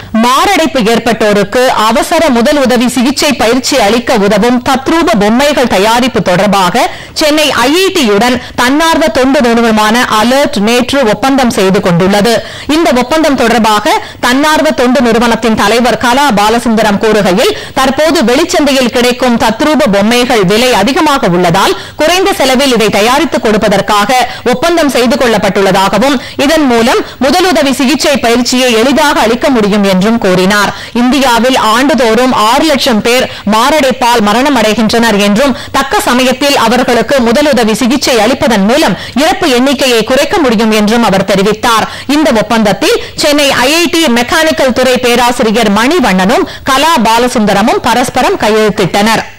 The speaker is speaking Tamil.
மாரடைப்பு ஏற்பட்டோருக்கு அவசர முதல் உதவி சிகிச்சை பயிற்சி அளிக்க உதவும் தத்ரூப பொம்மைகள் தயாரிப்பு தொடர்பாக சென்னை ஐஐடியுடன் தன்னார்வ தொண்டு நிறுவனமான அலர்ட் நேற்று ஒப்பந்தம் செய்து கொண்டுள்ளது இந்த ஒப்பந்தம் தொடர்பாக தன்னார்வ தொண்டு நிறுவனத்தின் தலைவர் கலா பாலசுந்தரம் கூறுகையில் தற்போது வெளிச்சந்தையில் கிடைக்கும் தத்ரூப பொம்மைகள் விலை அதிகமாக உள்ளதால் குறைந்த செலவில் இதை தயாரித்துக் கொடுப்பதற்காக ஒப்பந்தம் செய்து கொள்ளப்பட்டுள்ளதாகவும் இதன் மூலம் முதலுதவி சிகிச்சை பயிற்சியை எளிதாக அளிக்க முடியும் என்றும் கூறினார் இந்தியாவில் ஆண்டுதோறும் ஆறு லட்சம் பேர் மாரடைப்பால் மரணம் அடைகின்றனர் என்றும் தக்க சமயத்தில் அவர்களுக்கு முதலுதவி சிகிச்சை அளிப்பதன் மூலம் இறப்பு எண்ணிக்கையை குறைக்க முடியும் என்றும் அவர் தெரிவித்தார் இந்த ஒப்பந்தத்தில் சென்னை ஐஐடி மெக்கானிக்கல் துறை பேராசிரியர் மணிவண்ணனும் கலா பாலசுந்தரமும் பரஸ்பரம் கையெழுத்திட்டனர்